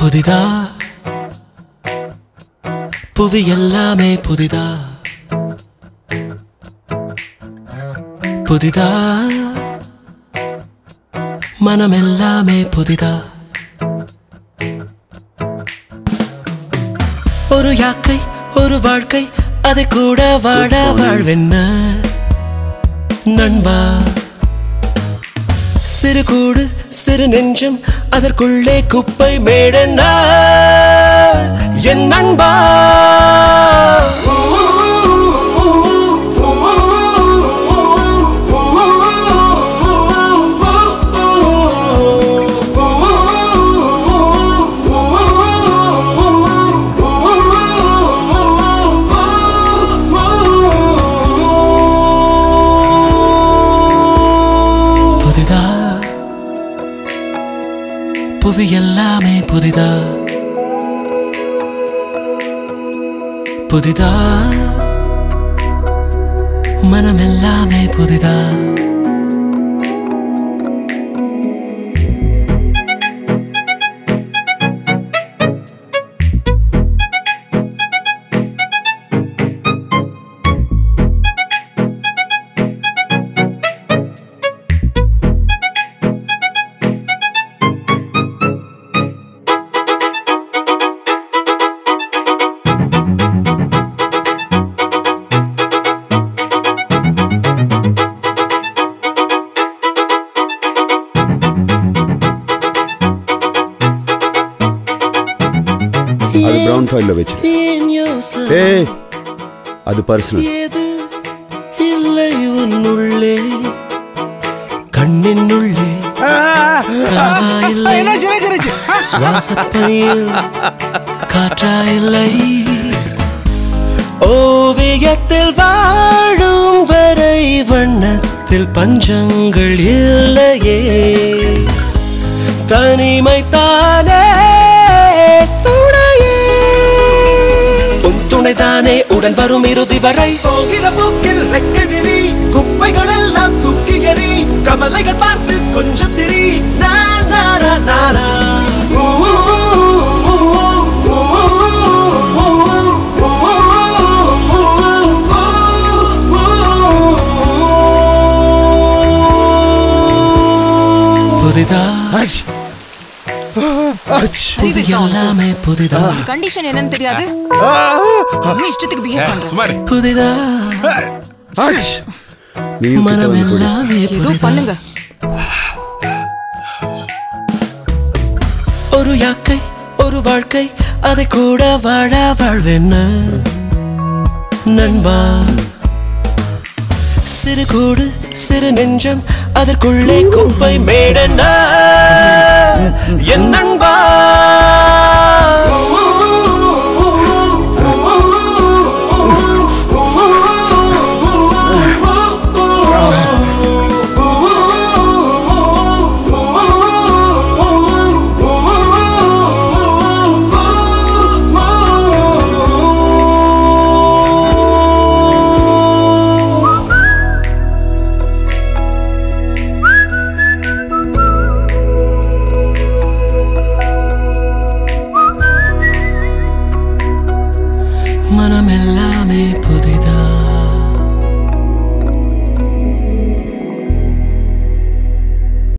புதிதா புவி எல்லாமே புதிதா புதிதா மனம் எல்லாமே புதிதா ஒரு யாக்கை ஒரு வாழ்க்கை அதை கூட வாழ வாழ்வென்ன நண்பா சிறு கூடு சிறு நெஞ்சம் அதற்குள்ளே குப்பை மேடனா என் நண்பா புதிதா புவி எல்லாமே புதிதா புதிதா மனம் எல்லாமே புதிதா அது ப்ரௌன் ஃபைல்ல வச்சு என் யோசனை ஏய் அது பர்சனல் ஏது இல்லை உன்னுள்ளே கண்ணின் உள்ளே கனவா இல்லை சுவாசப்பையில் காற்றா இல்லை ஓவியத்தில் வாழும் வரை வண்ணத்தில் பஞ்சங்கள் இல்லையே தனிமை தானே துணையே உன் துணைதானே உடன் வரும் இறுதி வரை போகிற போக்கில் ரெக்கை விரி குப்பைகள் எல்லாம் தூக்கி எறி கவலைகள் பார்த்து கொஞ்சம் சிரி நா, நா, நா, நா, நா. ஊ, ஊ, ஊ, ஊ, ஊ, புதிதா ஆச். ஆச். புது எல்லாமே புதிதா கண்டிஷன் என்னன்னு தெரியாது இன்னும் இஷ்டத்துக்கு பிஹேவ் பண்ற சுமார் புதிதா ஆச். நீ கிட்ட மனம் வந்து கொடு. எல்லாமே ஏதோ புதிதா பண்ணுங்க ஒரு யாக்கை ஒரு வாழ்க்கை அதை கூட வாழ வாழ்வென்ன நண்பா சிறு கூடு சிறு நெஞ்சம் அதற்குள்ளே குப்பை மேடனா என் நண்பா மனம் எல்லாமே புதிதா